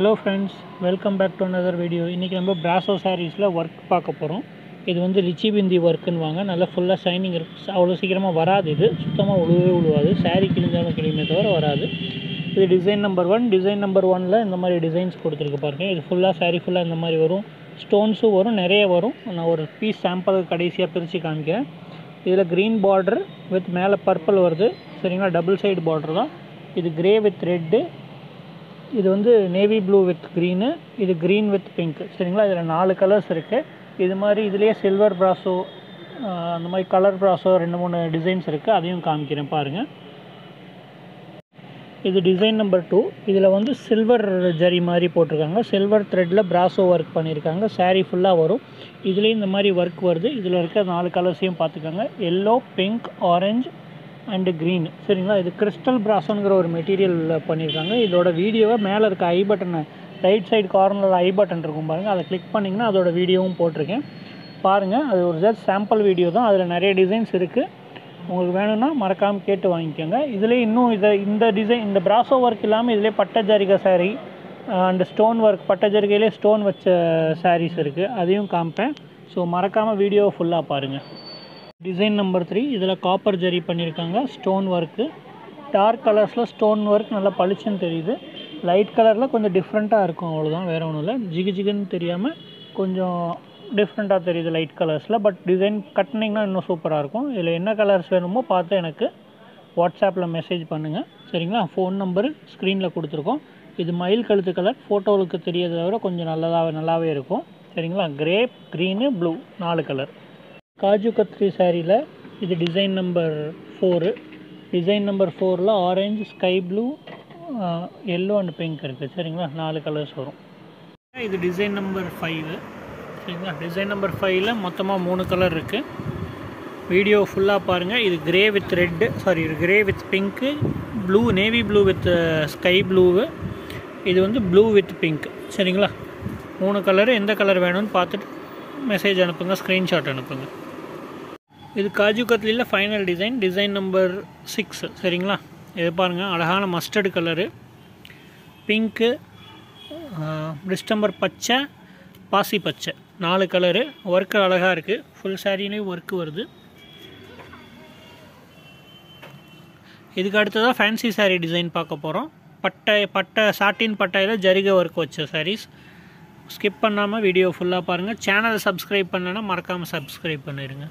hello friends welcome back to another video இன்றைக்கி நம்ம brasso சாரீஸில் ஒர்க் பார்க்க போகிறோம் இது வந்து லிச்சி பிந்தி ஒர்க்குன்னு வாங்க நல்லா ஃபுல்லாக ஷைனிங் இருக்கு அவ்வளோ சீக்கிரமாக வராது இது சுத்தமாக உழுவே உழுவாது saree கிழிஞ்சாலும் கிழியுமே தவிர வராது இது design number one design number ஒனில் இந்த மாதிரி டிசைன்ஸ் கொடுத்துருக்கு பாருங்க இது ஃபுல்லாக saree ஃபுல்லாக இந்த மாதிரி வரும் ஸ்டோன்ஸும் வரும் நிறைய வரும் நான் ஒரு பீஸ் சாம்பிள் கடைசியாக பிரித்து காமிக்கிறேன் இதில் க்ரீன் பார்டர் வித் மேலே பர்பிள் வருது சரிங்களா டபுள் சைடு பார்டர் தான் இது கிரே வித் ரெட்டு இது வந்து நேவி ப்ளூ வித் க்ரீனு இது க்ரீன் வித் பிங்க் சரிங்களா இதில் நாலு கலர்ஸ் இருக்குது இது மாதிரி இதுலேயே சில்வர் ப்ராஸோ அந்த மாதிரி கலர் ப்ராஸோ ரெண்டு மூணு டிசைன்ஸ் இருக்குது அதையும் காமிக்கிறேன் பாருங்கள் இது டிசைன் நம்பர் டூ இதில் வந்து சில்வர் ஜரி மாதிரி போட்டிருக்காங்க சில்வர் த்ரெட்டில் பிராஸோ ஒர்க் பண்ணியிருக்காங்க saree ஃபுல்லாக வரும் இதுலேயும் இந்த மாதிரி ஒர்க் வருது இதில் இருக்க நாலு கலர்ஸையும் பார்த்துக்கோங்க yellow pink orange and green சரிங்களா இது கிறிஸ்டல் பிராசோங்கிற ஒரு மெட்டீரியலில் பண்ணியிருக்காங்க இதோட வீடியோவை மேலே இருக்க ஐ பட்டனை ரைட் சைடு கார்னரில் ஐ பட்டன் இருக்கும் பாருங்கள் அதை கிளிக் பண்ணிங்கன்னா அதோட வீடியோவும் போட்டிருக்கேன் பாருங்கள் அது ஒரு ஜஸ்ட் சாம்பிள் வீடியோ தான் அதில் நிறைய டிசைன்ஸ் இருக்குது உங்களுக்கு வேணும்னா மறக்காமல் கேட்டு வாங்கிக்கோங்க இதுலேயே இன்னும் இதை இந்த டிசைன் இந்த பிராசோ ஒர்க் இல்லாமல் இதிலே பட்டை ஜரிகை saree அண்ட் ஸ்டோன் ஒர்க் பட்டை ஜரிகையிலே ஸ்டோன் வச்ச sarees இருக்குது அதையும் காமிப்பேன் ஸோ மறக்காமல் வீடியோவை ஃபுல்லாக பாருங்கள் டிசைன் நம்பர் த்ரீ இதில் காப்பர் ஜரி பண்ணியிருக்காங்க ஸ்டோன் ஒர்க்கு டார்க் கலர்ஸில் ஸ்டோன் ஒர்க் நல்லா பளிச்சுன்னு தெரியுது லைட் கலரில் கொஞ்சம் டிஃப்ரெண்ட்டாக இருக்கும் அவ்வளோதான் வேறு ஒன்றும் இல்லை ஜிகு ஜிகுன்னு தெரியாமல் கொஞ்சம் டிஃப்ரெண்ட்டாக தெரியுது லைட் கலர்ஸில் பட் டிசைன் கட்டினீங்கன்னா இன்னும் சூப்பராக இருக்கும் இதில் என்ன கலர்ஸ் வேணுமோ பார்த்து எனக்கு வாட்ஸ்அப்பில் மெசேஜ் பண்ணுங்கள் சரிங்களா ஃபோன் நம்பரு ஸ்க்ரீனில் கொடுத்துருக்கோம் இது மயில் கழுத்து கலர் ஃபோட்டோவுக்கு தெரியறதை விட கொஞ்சம் நல்லதாக நல்லாவே இருக்கும் சரிங்களா கிரேப் க்ரீனு ப்ளூ நாலு கலர் காஜு கத்ரி சாரியில் இது design number four design number ஃபோரில் orange sky blue yellow and pink இருக்குது சரிங்களா நாலு கலர்ஸ் வரும் இது டிசைன் நம்பர் ஃபைவு சரிங்களா டிசைன் நம்பர் ஃபைவ்ல மொத்தமாக மூணு கலர் இருக்குது வீடியோ ஃபுல்லாக பாருங்கள் இது grey with red sari grey with pink blue navy blue with sky blue இது வந்து ப்ளூ வித் பிங்க் சரிங்களா மூணு கலரு எந்த கலர் வேணும்னு பார்த்துட்டு மெசேஜ் அனுப்புங்க ஸ்க்ரீன்ஷாட் அனுப்புங்க இது காஜு கத்லியில் final design design number six சரிங்களா இது பாருங்கள் அழகான மஸ்டர்டு கலரு பிங்க்கு டிஸ்டம்பர் பச்சை பாசி பச்சை நாலு கலரு ஒர்க்கு அழகாக இருக்குது ஃபுல் சாரீலேயும் ஒர்க்கு வருது இதுக்கு அடுத்ததாக ஃபேன்சி saree டிசைன் பார்க்க போகிறோம் பட்டை பட்டை சாட்டின் பட்டையில் ஜரிகை ஒர்க் வச்ச sarees ஸ்கிப் பண்ணாமல் வீடியோ ஃபுல்லாக பாருங்கள் சேனலை சப்ஸ்கிரைப் பண்ணலைன்னா மறக்காமல் சப்ஸ்கிரைப் பண்ணிடுங்க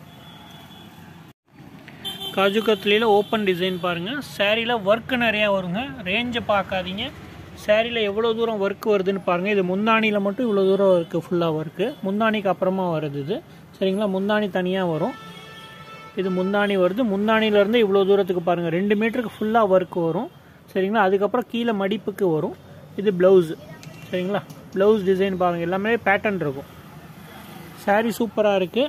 காஜு கத்லியில் ஓப்பன் டிசைன் பாருங்கள் சேரீயில் ஒர்க்கு நிறையா வருங்க ரேஞ்சை பார்க்காதீங்க சேரீயில் எவ்வளோ தூரம் ஒர்க் வருதுன்னு பாருங்கள் இது முந்தானியில் மட்டும் இவ்வளோ தூரம் இருக்குது ஃபுல்லாக ஒர்க்கு முந்தானிக்கு அப்புறமா வருது இது சரிங்களா முந்தானி தனியாக வரும் இது முந்தானி வருது முந்தானியிலேருந்து இவ்வளோ தூரத்துக்கு பாருங்கள் ரெண்டு மீட்டருக்கு ஃபுல்லாக ஒர்க் வரும் சரிங்களா அதுக்கப்புறம் கீழே மடிப்புக்கு வரும் இது ப்ளவுஸு சரிங்களா ப்ளவுஸ் டிசைன் பாருங்கள் எல்லாமே பேட்டர்ன் இருக்கும் saree சூப்பராக இருக்குது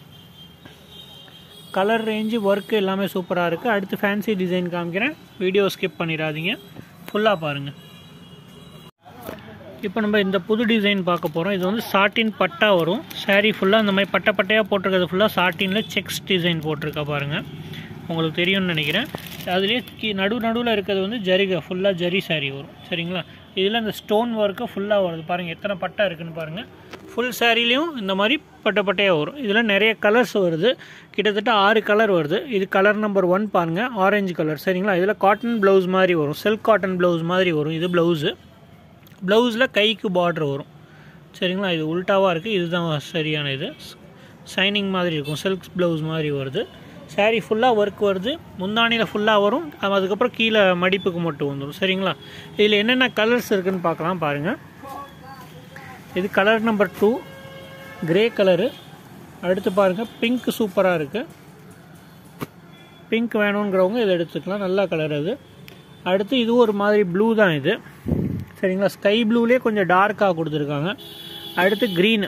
கலர் ரேஞ்சு ஒர்க்கு எல்லாமே சூப்பராக இருக்குது அடுத்து ஃபேன்சி டிசைன் காமிக்கிறேன் வீடியோ ஸ்கிப் பண்ணிடாதீங்க ஃபுல்லாக பாருங்கள் இப்போ நம்ம இந்த புது டிசைன் பார்க்க போகிறோம் இது வந்து சாட்டின் பட்டா வரும் saree ஃபுல்லாக இந்த மாதிரி பட்டை பட்டையாக போட்டிருக்கிறது ஃபுல்லாக சாட்டினில் செக்ஸ் டிசைன் போட்டிருக்கா பாருங்கள் உங்களுக்கு தெரியும்னு நினைக்கிறேன் அதுலேயே கீ நடு நடுவில் இருக்கிறது வந்து ஜரிகை ஃபுல்லாக ஜரி saree வரும் சரிங்களா இதில் இந்த ஸ்டோன் ஒர்க்கு ஃபுல்லாக வருது பாருங்கள் எத்தனை பட்டை இருக்குன்னு பாருங்கள் ஃபுல் சாரீலையும் இந்த மாதிரி பட்டை பட்டையாக வரும் இதில் நிறைய கலர்ஸ் வருது கிட்டத்தட்ட ஆறு கலர் வருது இது கலர் நம்பர் ஒன் பாருங்கள் ஆரஞ்சு கலர் சரிங்களா இதில் காட்டன் ப்ளவுஸ் மாதிரி வரும் சில்க் காட்டன் ப்ளவுஸ் மாதிரி வரும் இது ப்ளவுஸு ப்ளவுஸில் கைக்கு பார்டர் வரும் சரிங்களா இது உல்ட்டாவாக இருக்குது இதுதான் சரியான இது ஷைனிங் மாதிரி இருக்கும் சில்க் ப்ளவுஸ் மாதிரி வருது saree ஃபுல்லாக ஒர்க் வருது முந்தானியில் ஃபுல்லாக வரும் அதுக்கப்புறம் கீழே மடிப்புக்கு மட்டும் வந்துடும் சரிங்களா இதில் என்னென்ன கலர்ஸ் இருக்குன்னு பார்க்கலாம் பாருங்கள் இது colour number two grey colour அடுத்து பாருங்கள் பிங்க் சூப்பராக இருக்குது பிங்க் வேணுங்கிறவங்க இதை எடுத்துக்கலாம் நல்ல கலர் அது அடுத்து இது ஒரு மாதிரி ப்ளூ தான் இது சரிங்களா ஸ்கை ப்ளூலேயே கொஞ்சம் டார்க்காக கொடுத்துருக்காங்க அடுத்து க்ரீனு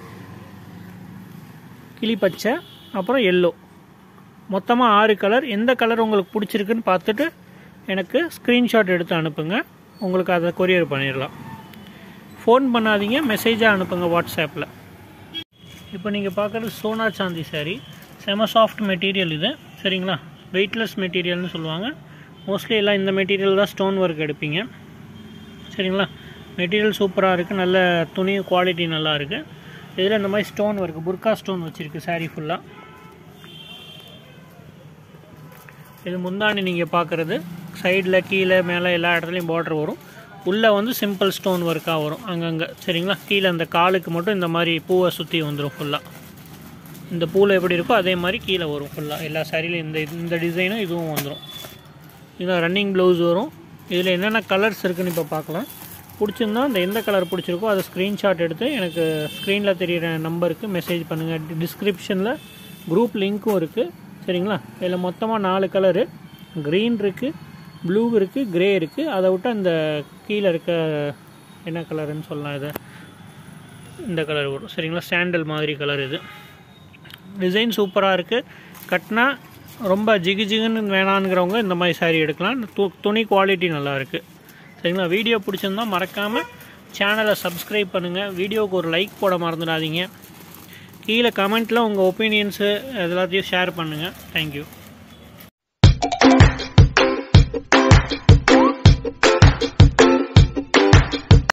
கிளி பச்சை அப்புறம் எல்லோ மொத்தமாக ஆறு கலர் எந்த கலர் உங்களுக்கு பிடிச்சிருக்குன்னு பார்த்துட்டு எனக்கு ஸ்க்ரீன்ஷாட் எடுத்து அனுப்புங்க உங்களுக்கு அதை கொரியர் பண்ணிடலாம் ஃபோன் பண்ணாதீங்க மெசேஜாக அனுப்புங்க வாட்ஸ்அப்பில் இப்போ நீங்கள் பார்க்குறது சோனா சாந்தி saree செம சாஃப்ட் மெட்டீரியல் இது சரிங்களா வெயிட்லெஸ் மெட்டீரியல்னு சொல்லுவாங்க மோஸ்ட்லி எல்லாம் இந்த மெட்டீரியல் தான் ஸ்டோன் ஒர்க் எடுப்பீங்க சரிங்களா மெட்டீரியல் சூப்பராக இருக்குது நல்ல துணி குவாலிட்டி நல்லா இருக்குது இதில் இந்த மாதிரி ஸ்டோன் இருக்குது புர்கா ஸ்டோன் வச்சுருக்கு saree ஃபுல்லாக இது முந்தாணி நீங்கள் பார்க்குறது சைடில் கீழே மேலே எல்லா இடத்துலையும் பார்டர் வரும் உள்ளே வந்து சிம்பிள் ஸ்டோன் ஒர்க்காக வரும் அங்கங்கே சரிங்களா கீழே அந்த காலுக்கு மட்டும் இந்த மாதிரி பூவை சுற்றி வந்துடும் ஃபுல்லாக இந்த பூவில் எப்படி இருக்கோ அதே மாதிரி கீழே வரும் ஃபுல்லாக எல்லா சாரிலையும் இந்த இந்த டிசைனும் இதுவும் வந்துடும் இதில் ரன்னிங் ப்ளவுஸ் வரும் இதில் என்னென்ன கலர்ஸ் இருக்குன்னு இப்போ பார்க்கலாம் பிடிச்சிருந்தா அந்த எந்த கலர் பிடிச்சிருக்கோ அதை ஸ்க்ரீன்ஷாட் எடுத்து எனக்கு ஸ்க்ரீனில் தெரியிற நம்பருக்கு மெசேஜ் பண்ணுங்கள் டிஸ்கிரிப்ஷனில் குரூப் லிங்க்கும் இருக்குது சரிங்களா இதில் மொத்தமாக நாலு கலரு க்ரீன் இருக்குது ப்ளூ இருக்குது க்ரே இருக்குது அதை விட்டு அந்த கீழே இருக்க என்ன கலருன்னு சொல்லலாம் இதை இந்த கலர் வரும் சரிங்களா சாண்டல் மாதிரி கலர் இது டிசைன் சூப்பராக இருக்குது கட்டினா ரொம்ப ஜிகு ஜிகுன்னு வேணாங்கிறவங்க இந்த மாதிரி saree எடுக்கலாம் து துணி குவாலிட்டி நல்லா இருக்குது சரிங்களா வீடியோ பிடிச்சிருந்தா மறக்காமல் சேனலை சப்ஸ்கிரைப் பண்ணுங்கள் வீடியோவுக்கு ஒரு லைக் போட மறந்துடாதீங்க கீழே கமெண்ட்டில் உங்கள் ஒப்பீனியன்ஸு எல்லாத்தையும் ஷேர் பண்ணுங்கள் தேங்க்யூ